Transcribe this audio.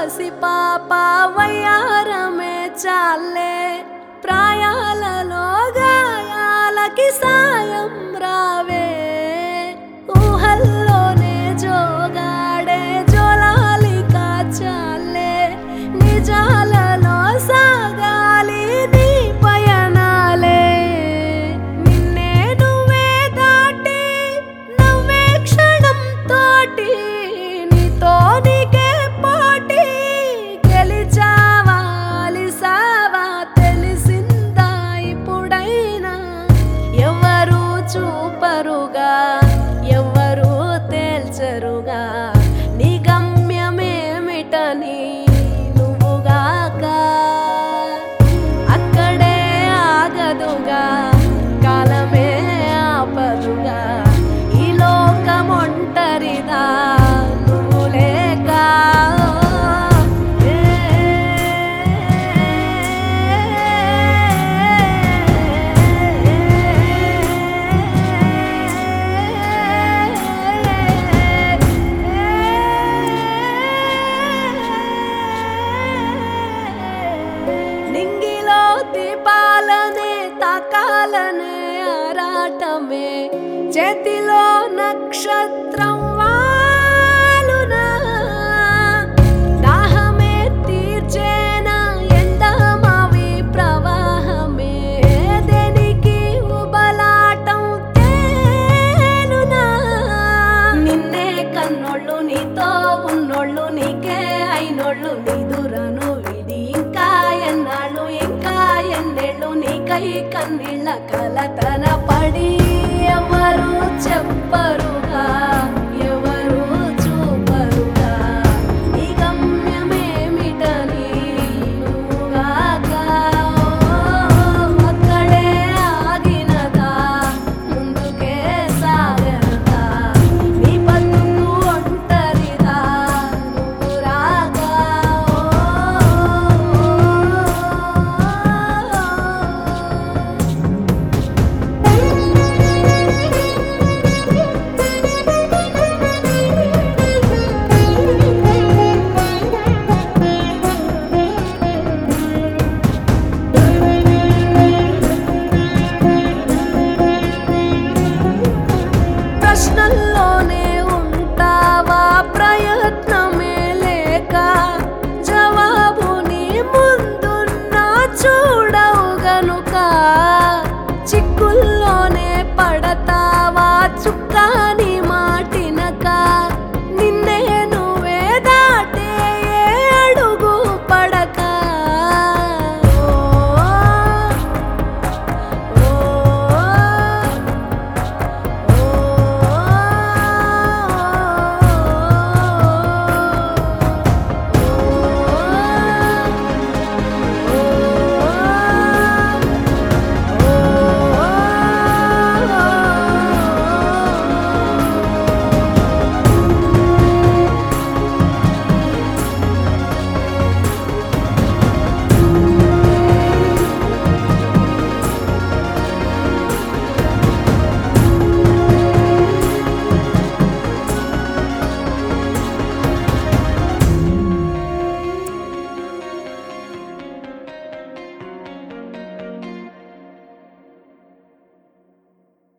పసి పాప వయ్యారమే చాలే ప్రాయాలలో గాయాలకి సాయం రావే ఊహల్లోనే జోగాడే జోలాలి కాచాలే నిజాలలో సాగాలి నీ పయనాలే నిన్నే నువ్వే దాటి నవ్వే క్షణం తోటి నీతో నీకే పోటీ గెలిచావా అలిసావా తెలిసిందా ఇప్పుడైనా ఎవరు చూపరుగా ఎవరు తేల్చరుగా నీ గమ్యమేమిటని నువ్వుగాక అక్కడే ఆగదుగా కాలమే ఆపదుగా ఈ లోకం ఒంటరిదా నువ్వు లేక నింగిలో దీపాలనే తాకాలనే ఆరాటమే చేతిలో నక్షత్రం వాలునా దాహమే తీర్చేనా ఎండమావి ప్రవాహమే దేనికి ఉబలాటం తేలునా నిన్నే కన్నోళ్ళు నీతో ఉన్నోళ్ళు నీకే అయినోళ్ళు నిదురను విడి ఇంకా ఎన్నాళ్ళు ఇంకా ఎన్నేళ్ళు నీకై కన్నీళ్ళ కలతన పడి ఎవరు చెప్పరు